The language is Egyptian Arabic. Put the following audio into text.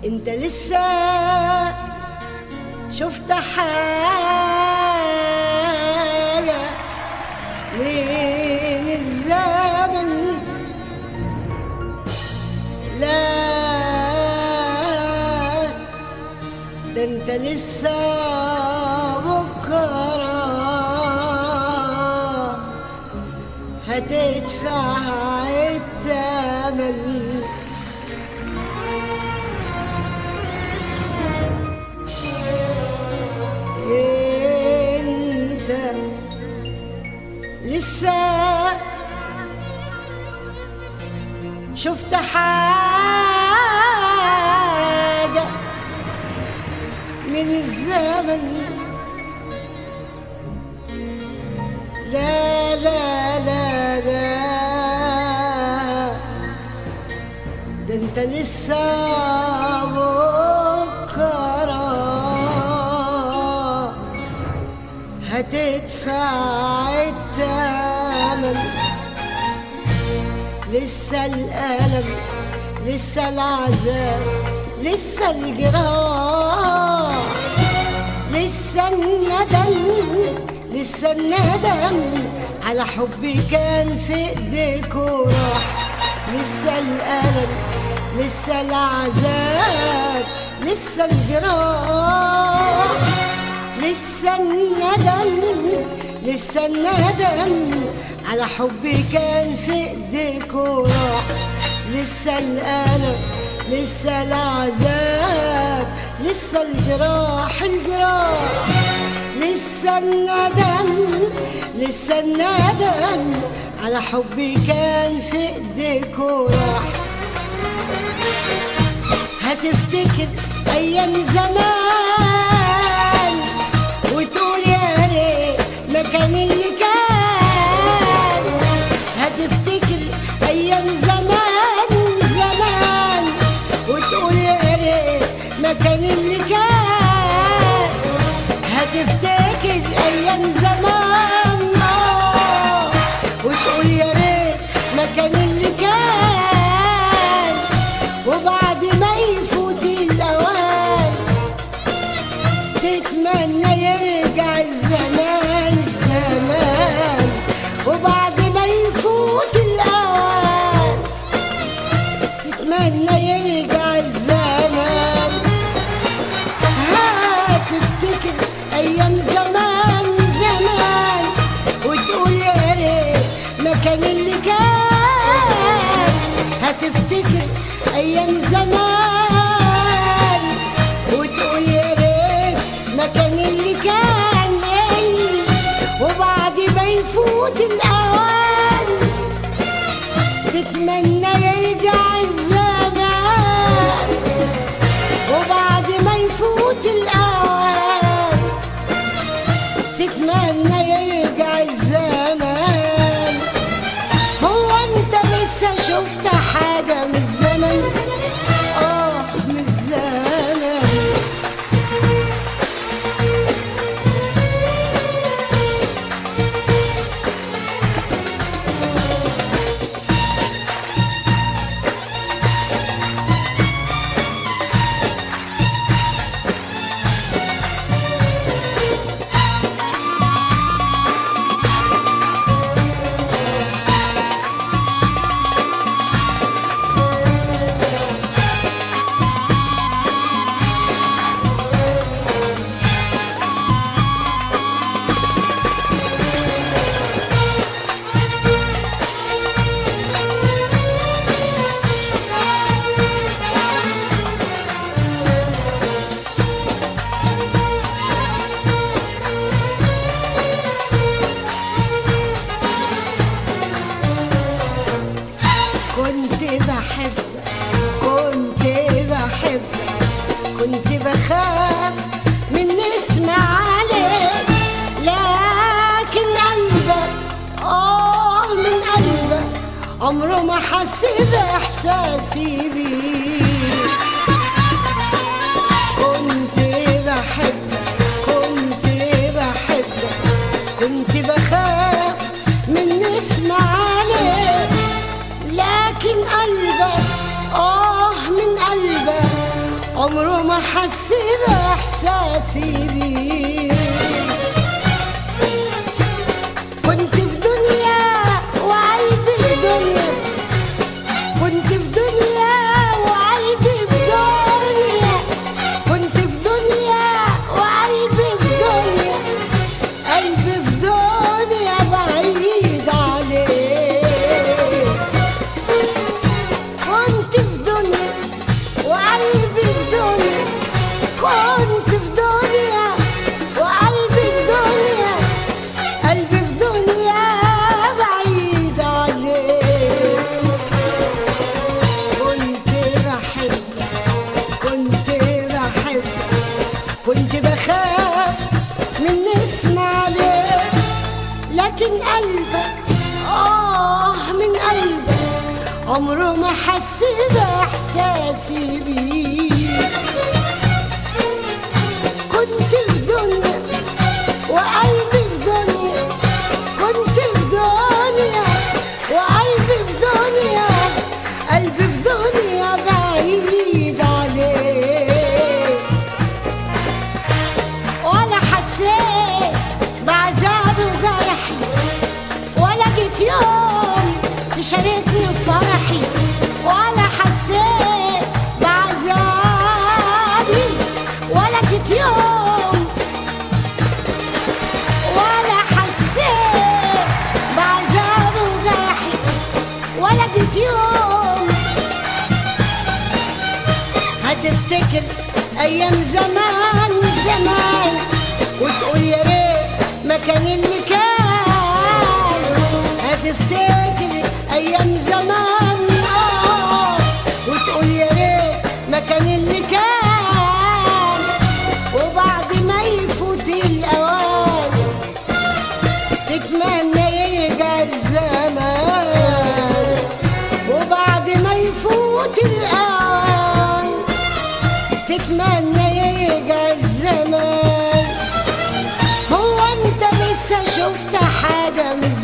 انت لسه شفت حاجة من الزمن لا ده انت لسه بكرة هتدفع الثمن انت لسه شفت حاجة من الزمن لا لا لا لا ده انت لسه بكره هتدفع الثمن لسه الألم لسه العذاب لسه الجراح لسه الندم لسه الندم على حبي كان في ايديك وراح لسه الألم لسه العذاب لسه الجراح لسه الندم لسه الندم على حبي كان في ايديك وراح لسه الألم لسه العذاب لسه الجراح الجراح لسه الندم لسه الندم على حبي كان في ايديك وراح هتفتكر ايام زمان وتقول يا ريت مكان اللي كان هتفتكر ايام زمان زمان وتقول يا ريت مكان اللي كان هتفتكر ايام زمان آه، وتقول يا ريت مكان اللي كان وبعد ما يفوت الاوان تتمنى يرجع الزمان الزمان وبعد ما يفوت الاوان تتمنى يرجع الزمان هتفتكر ايام زمان زمان وتقول يا ريت مكان اللي كان هتفتكر ايام زمان وتقول يا ريت مكان اللي كان إيه وبعد ما يفوت الاوان تتمنى يرجع الزمان وبعد ما يفوت الأوان تتمنى يرجع الزمان هو انت لسه شفت حاجة من الزمن اه من الزمن كنت بحبك كنت بحبك كنت بخاف من نسمع عليك لكن قلبك اه من قلبك عمره ما حس باحساسي بيك كنت بحبك كنت بحبك كنت بخاف من نسمع عليك لكن قلبك آه من قلبك عمره ما حس بإحساسي بيه كنت في دنيا وقلبي في دنيا كنت في دنيا وقلبي في دنيا كنت في دنيا وقلبي في دنيا قلبي في دنيا بعيد عليه كنت في دنيا وقلبي في دنيا كنت في دنيا وقلبي في دنيا قلبي في دنيا بعيد عليك كنت بحبك كنت بحبك كنت بخاف من اسمع عليك لكن قلبك آه من قلبك عمره ما حس بإحساسي بيك كنت في دنيا وقلبي في دنيا كنت في دنيا وقلبي في دنيا قلبي في دنيا بعيد عليك ولا حسيت بعذاب وجرحي ولا جيت يوم تشاركني في فرحي ولا حسيت بعذابي ولا جيت يوم ولا حسيت بعذاب وجرحي ولا جيت يوم هتفتكر ايام زمان زمان وتقول يا ريت مكان اللي كان هتفتكر ايام زمان اه وتقول يا ريت مكان اللي كان وبعد ما يفوت الاوان تتمنى يرجع الزمان وبعد ما يفوت الأوان تتمنى يرجع الزمان هو انت لسه شفت حاجة من